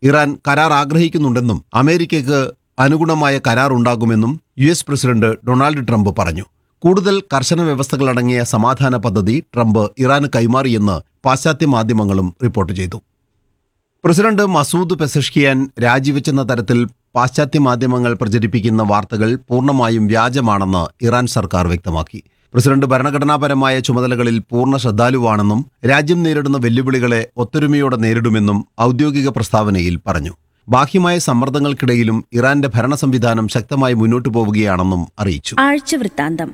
Iran കരാർ ആഗ്രഹിക്കുന്നുണ്ടെന്നും അമേരിക്കയ്ക്ക് അനുഗുണമായ കരാർ ഉണ്ടാകുമെന്നും U S president Donald Trump പറഞ്ഞു കൂടുതൽ കർശന വ്യവസ്ഥകളടങ്ങിയ സമാധാന പദ്ധതി ട്രംപ് ഇറാന് കൈമാറിയെന്ന് പാശ്ചാത്യ മാധ്യമങ്ങളും റിപ്പോർട്ട് ചെയ്തു പ്രസിഡന്റ് മസൂദ് പെസഷ്കിയാൻ രാജിവെച്ചെന്ന തരത്തിൽ പാശ്ചാത്യ മാധ്യമങ്ങൾ പ്രചരിപ്പിക്കുന്ന വാർത്തകൾ പൂർണ്ണമായും വ്യാജമാണെന്ന് ഇറാൻ സർക്കാർ വ്യക്തമാക്കി പ്രസിഡന്റ് ഭരണഘടനാപരമായ ചുമതലകളിൽ പൂർണ്ണ ശ്രദ്ധാലുവാണെന്നും രാജ്യം നേരിടുന്ന വെല്ലുവിളികളെ ഒത്തൊരുമയോടെ നേരിടുമെന്നും ഔദ്യോഗിക പ്രസ്താവനയിൽ പറഞ്ഞു ബാഹ്യമായ സമ്മർദ്ദങ്ങൾക്കിടയിലും ഇറാന്റെ ഭരണ സംവിധാനം ശക്തമായി മുന്നോട്ടു പോവുകയാണെന്നും അറിയിച്ചു ആഴ്ച വൃത്താന്തം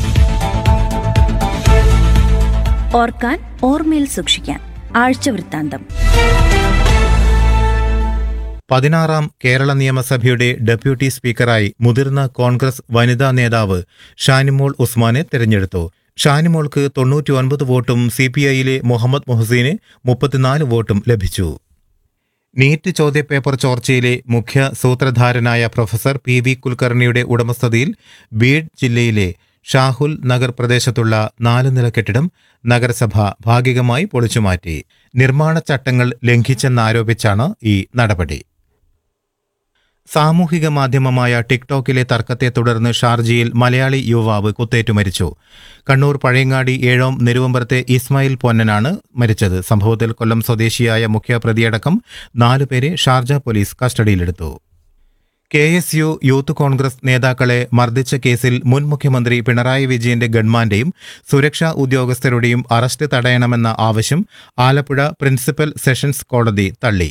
ഓർക്കാൻ ഓർമ്മയിൽ സൂക്ഷിക്കാൻ ആഴ്ച വൃത്താന്തം പതിനാറാം കേരള നിയമസഭയുടെ ഡെപ്യൂട്ടി സ്പീക്കറായി മുതിർന്ന കോൺഗ്രസ് വനിതാ നേതാവ് ഷാനിമോൾ ഉസ്മാനെ തെരഞ്ഞെടുത്തു ഷാനിമോൾക്ക് തൊണ്ണൂറ്റി ഒൻപത് വോട്ടും സി പി ഐയിലെ മുഹമ്മദ് മൊഹസീന് മുപ്പത്തിനാല് വോട്ടും ലഭിച്ചു നീറ്റ് ചോദ്യപേപ്പർ ചോർച്ചയിലെ മുഖ്യ സൂത്രധാരനായ പ്രൊഫസർ പി വി കുൽക്കർണിയുടെ ഉടമസ്ഥതയിൽ ബീഡ് ജില്ലയിലെ ഷാഹുൽ നഗർ പ്രദേശത്തുള്ള നാല് നില കെട്ടിടം നഗരസഭ ഭാഗികമായി പൊളിച്ചുമാറ്റി നിർമ്മാണ ചട്ടങ്ങൾ ലംഘിച്ചെന്നാരോപിച്ചാണ് ഈ നടപടി സാമൂഹിക മാധ്യമമായ ടിക്ടോക്കിലെ തർക്കത്തെ തുടർന്ന് ഷാർജയിൽ മലയാളി യുവാവ് കുത്തേറ്റു മരിച്ചു കണ്ണൂർ പഴയങ്ങാടി ഏഴോം നെരുവമ്പറത്തെ ഇസ്മായിൽ പൊന്നനാണ് മരിച്ചത് സംഭവത്തിൽ കൊല്ലം സ്വദേശിയായ മുഖ്യപ്രതിയടക്കം നാലുപേരെ ഷാർജ പോലീസ് കസ്റ്റഡിയിലെടുത്തു K S U youth Congress നേതാക്കളെ മർദ്ദിച്ച കേസിൽ മുൻ മുഖ്യമന്ത്രി പിണറായി വിജയന്റെ ഗൺമാന്റെയും സുരക്ഷാ ഉദ്യോഗസ്ഥരുടെയും അറസ്റ്റ് തടയണമെന്ന ആവശ്യം ആലപ്പുഴ പ്രിൻസിപ്പൽ സെഷൻസ് കോടതി തള്ളി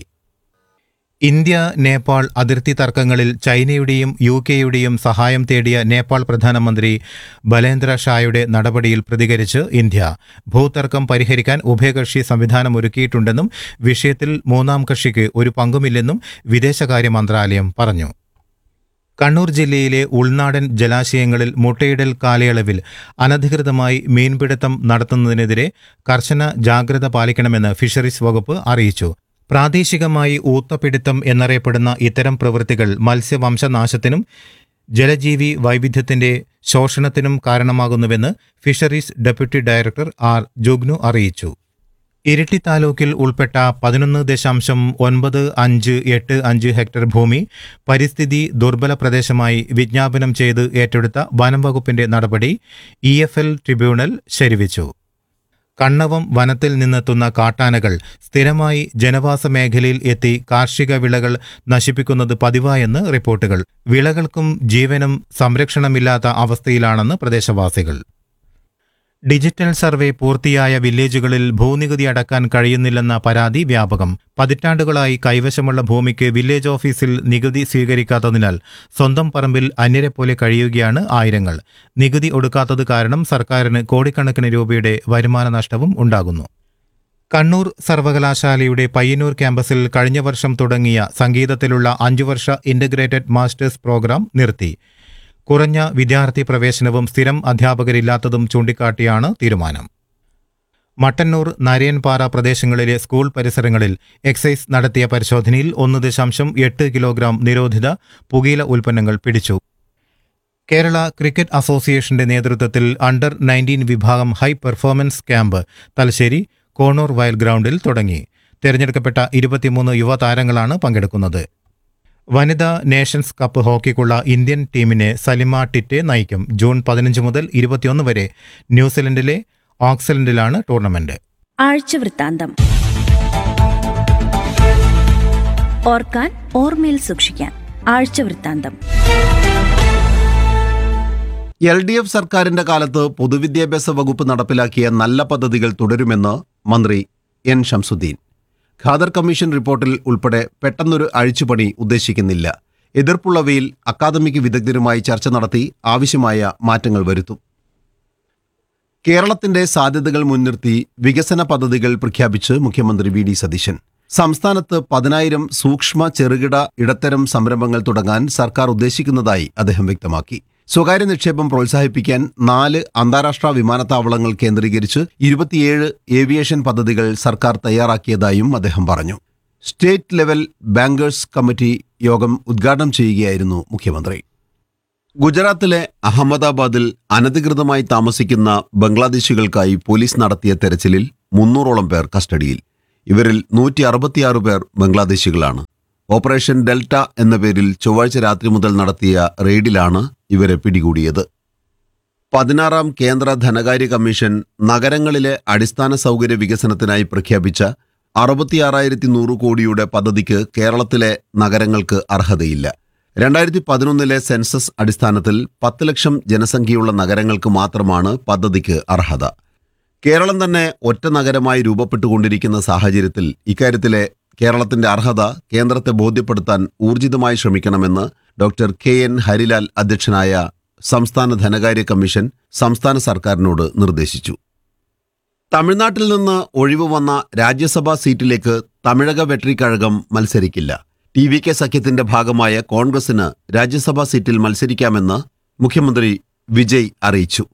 ഇന്ത്യ നേപ്പാൾ അതിർത്തി തർക്കങ്ങളിൽ ചൈനയുടെയും യു കെയുടെയും സഹായം തേടിയ നേപ്പാൾ പ്രധാനമന്ത്രി ബലേന്ദ്ര ഷായുടെ നടപടിയിൽ പ്രതികരിച്ച് ഇന്ത്യ ഭൂതർക്കം പരിഹരിക്കാൻ ഉഭയകക്ഷി സംവിധാനമൊരുക്കിയിട്ടുണ്ടെന്നും വിഷയത്തിൽ മൂന്നാം കക്ഷിക്ക് ഒരു പങ്കുമില്ലെന്നും വിദേശകാര്യ മന്ത്രാലയം പറഞ്ഞു കണ്ണൂർ ജില്ലയിലെ ഉൾനാടൻ ജലാശയങ്ങളിൽ മുട്ടയിടൽ കാലയളവിൽ അനധികൃതമായി മീൻപിടുത്തം നടത്തുന്നതിനെതിരെ കർശന ജാഗ്രത പാലിക്കണമെന്ന് ഫിഷറീസ് വകുപ്പ് അറിയിച്ചു പ്രാദേശികമായി ഊത്തപിടുത്തം എന്നറിയപ്പെടുന്ന ഇത്തരം പ്രവൃത്തികൾ മത്സ്യവംശനാശത്തിനും ജലജീവി വൈവിധ്യത്തിന്റെ ശോഷണത്തിനും കാരണമാകുന്നുവെന്ന് fisheries deputy director R Jugnu അറിയിച്ചു ഇരിട്ടി താലൂക്കിൽ ഉൾപ്പെട്ട പതിനൊന്ന് ദശാംശം ഒൻപത് അഞ്ച് എട്ട് അഞ്ച് ഹെക്ടർ ഭൂമി പരിസ്ഥിതി ദുർബല പ്രദേശമായി വിജ്ഞാപനം ചെയ്ത് ഏറ്റെടുത്ത വനം വകുപ്പിന്റെ നടപടി ഇ എഫ് എൽ ട്രിബ്യൂണൽ ശരിവച്ചു കണ്ണവം വനത്തിൽ നിന്നെത്തുന്ന കാട്ടാനകൾ സ്ഥിരമായി ജനവാസ മേഖലയിൽ എത്തി കാർഷിക വിളകൾ നശിപ്പിക്കുന്നത് പതിവായെന്ന് റിപ്പോർട്ടുകൾ വിളകൾക്കും ജീവനും സംരക്ഷണമില്ലാത്ത അവസ്ഥയിലാണെന്ന് പ്രദേശവാസികൾ ഡിജിറ്റൽ സർവേ പൂർത്തിയായ വില്ലേജുകളിൽ ഭൂനികുതി അടക്കാൻ കഴിയുന്നില്ലെന്ന പരാതി വ്യാപകം പതിറ്റാണ്ടുകളായി കൈവശമുള്ള ഭൂമിക്ക് വില്ലേജ് ഓഫീസിൽ നികുതി സ്വീകരിക്കാത്തതിനാൽ സ്വന്തം പറമ്പിൽ അന്യരെ പോലെ കഴിയുകയാണ് ആയിരങ്ങൾ നികുതി ഒടുക്കാത്തത് കാരണം സർക്കാരിന് കോടിക്കണക്കിന് രൂപയുടെ വരുമാന നഷ്ടവും ഉണ്ടാകുന്നു കണ്ണൂർ സർവകലാശാലയുടെ പയ്യന്നൂർ ക്യാമ്പസിൽ കഴിഞ്ഞ വർഷം തുടങ്ങിയ സംഗീതത്തിലുള്ള അഞ്ചു വർഷ ഇന്റഗ്രേറ്റഡ് മാസ്റ്റേഴ്സ് പ്രോഗ്രാം നിർത്തി കുറഞ്ഞ വിദ്യാർത്ഥി പ്രവേശനവും സ്ഥിരം അധ്യാപകരില്ലാത്തതും ചൂണ്ടിക്കാട്ടിയാണ് തീരുമാനം മട്ടന്നൂർ നരയൻപാറ പ്രദേശങ്ങളിലെ സ്കൂൾ പരിസരങ്ങളിൽ എക്സൈസ് നടത്തിയ പരിശോധനയിൽ ഒന്ന് ദശാംശം എട്ട് കിലോഗ്രാം നിരോധിത പുകയില ഉൽപ്പന്നങ്ങൾ പിടിച്ചു കേരള ക്രിക്കറ്റ് അസോസിയേഷന്റെ നേതൃത്വത്തിൽ അണ്ടർ നയൻറ്റീൻ വിഭാഗം high performance camp Thalassery Konoor വയൽ ഗ്രൗണ്ടിൽ തുടങ്ങി തെരഞ്ഞെടുക്കപ്പെട്ട ഇരുപത്തിമൂന്ന് യുവതാരങ്ങളാണ് പങ്കെടുക്കുന്നത് വനിതാ നേഷൻസ് കപ്പ് ഹോക്കിക്കുള്ള ഇന്ത്യൻ ടീമിനെ സലിമ ടിറ്റെ നയിക്കും ജൂൺ പതിനഞ്ച് മുതൽ ഇരുപത്തിയൊന്ന് വരെ ന്യൂസിലൻഡിലെ ഓക്സലൻഡിലാണ് ടൂർണമെന്റ് ആഴ്ച വൃത്താന്തം ഓർക്കാൻ ഓർമ്മയിൽ സൂക്ഷിക്കാൻ ആഴ്ച വൃത്താന്തം എൽ ഡി എഫ് സർക്കാരിന്റെ കാലത്ത് പൊതുവിദ്യാഭ്യാസ വകുപ്പ് നടപ്പിലാക്കിയ നല്ല പദ്ധതികൾ തുടരുമെന്ന് മന്ത്രി എൻ ഷംസുദ്ദീൻ ഖാദർ കമ്മീഷൻ റിപ്പോർട്ടിൽ ഉൾപ്പെടെ പെട്ടെന്നൊരു അഴിച്ചുപണി ഉദ്ദേശിക്കുന്നില്ല എതിർപ്പുള്ളവയിൽ അക്കാദമിക് വിദഗ്ധരുമായി ചർച്ച നടത്തി ആവശ്യമായ മാറ്റങ്ങൾ വരുത്തും കേരളത്തിന്റെ സാധ്യതകൾ മുൻനിർത്തി വികസന പദ്ധതികൾ പ്രഖ്യാപിച്ച് മുഖ്യമന്ത്രി വി ഡി സതീശൻ സംസ്ഥാനത്ത് പതിനായിരം സൂക്ഷ്മ ചെറുകിട ഇടത്തരം സംരംഭങ്ങൾ തുടങ്ങാൻ സർക്കാർ ഉദ്ദേശിക്കുന്നതായി അദ്ദേഹം വ്യക്തമാക്കി സ്വകാര്യ നിക്ഷേപം പ്രോത്സാഹിപ്പിക്കാൻ നാല് അന്താരാഷ്ട്ര വിമാനത്താവളങ്ങൾ കേന്ദ്രീകരിച്ച് ഇരുപത്തിയേഴ് ഏവിയേഷൻ പദ്ധതികൾ സർക്കാർ തയ്യാറാക്കിയതായും അദ്ദേഹം പറഞ്ഞു സ്റ്റേറ്റ് ലെവൽ ബാങ്കേഴ്സ് കമ്മിറ്റി യോഗം ഉദ്ഘാടനം ചെയ്യുകയായിരുന്നു മുഖ്യമന്ത്രി ഗുജറാത്തിലെ അഹമ്മദാബാദിൽ അനധികൃതമായി താമസിക്കുന്ന ബംഗ്ലാദേശികൾക്കായി പോലീസ് നടത്തിയ തെരച്ചിലിൽ മുന്നൂറോളം പേർ കസ്റ്റഡിയിൽ ഇവരിൽ നൂറ്റി അറുപത്തിയാറ് പേർ ബംഗ്ലാദേശികളാണ് ഓപ്പറേഷൻ ഡെൽറ്റ എന്ന പേരിൽ ചൊവ്വാഴ്ച രാത്രി മുതൽ നടത്തിയ റെയ്ഡിലാണ് ഇവരെ പിടികൂടിയത് പതിനാറാം കേന്ദ്ര ധനകാര്യ കമ്മീഷൻ നഗരങ്ങളിലെ അടിസ്ഥാന സൗകര്യ വികസനത്തിനായി പ്രഖ്യാപിച്ച അറുപത്തിയാറായിരത്തി നൂറ് കോടിയുടെ പദ്ധതിക്ക് കേരളത്തിലെ നഗരങ്ങൾക്ക് അർഹതയില്ല രണ്ടായിരത്തി പതിനൊന്നിലെ സെൻസസ് അടിസ്ഥാനത്തിൽ പത്ത് ലക്ഷം ജനസംഖ്യയുള്ള നഗരങ്ങൾക്ക് മാത്രമാണ് പദ്ധതിക്ക് അർഹത കേരളം തന്നെ ഒറ്റ നഗരമായി രൂപപ്പെട്ടുകൊണ്ടിരിക്കുന്ന സാഹചര്യത്തിൽ ഇക്കാര്യത്തിലെ കേരളത്തിന്റെ അർഹത കേന്ദ്രത്തെ ബോധ്യപ്പെടുത്താൻ ഊർജിതമായി ശ്രമിക്കണമെന്ന് ഡോക്ടർ കെ എൻ ഹരിലാൽ അധ്യക്ഷനായ സംസ്ഥാന ധനകാര്യ കമ്മീഷൻ സംസ്ഥാന സർക്കാരിനോട് നിർദ്ദേശിച്ചു തമിഴ്നാട്ടിൽ നിന്ന് ഒഴിവ് വന്ന രാജ്യസഭാ സീറ്റിലേക്ക് തമിഴക വെട്രി കഴകം മത്സരിക്കില്ല ടി വി കെ സഖ്യത്തിന്റെ ഭാഗമായ കോൺഗ്രസിന് രാജ്യസഭാ സീറ്റിൽ മത്സരിക്കാമെന്ന് മുഖ്യമന്ത്രി വിജയ് അറിയിച്ചു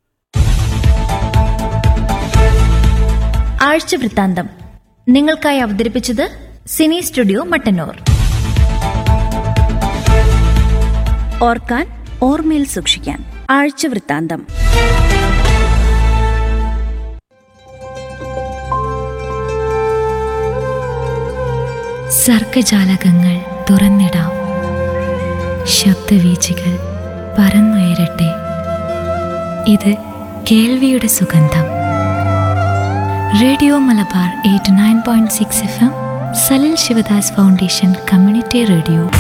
ആഴ്ച വൃത്താന്തം നിങ്ങൾക്കായി അവതരിപ്പിച്ചത് സിനി സ്റ്റുഡിയോ മട്ടന്നൂർ ഓർക്കാൻ ഓർമ്മയിൽ സൂക്ഷിക്കാൻ ആഴ്ച വൃത്താന്തം സർഗജാലകങ്ങൾ തുറന്നിടാം ശബ്ദവീചികൾ പറന്നുയരട്ടെ ഇത് കേൾവിയുടെ സുഗന്ധം radio Malabar eight nine point six F M Salil Sivadas foundation community radio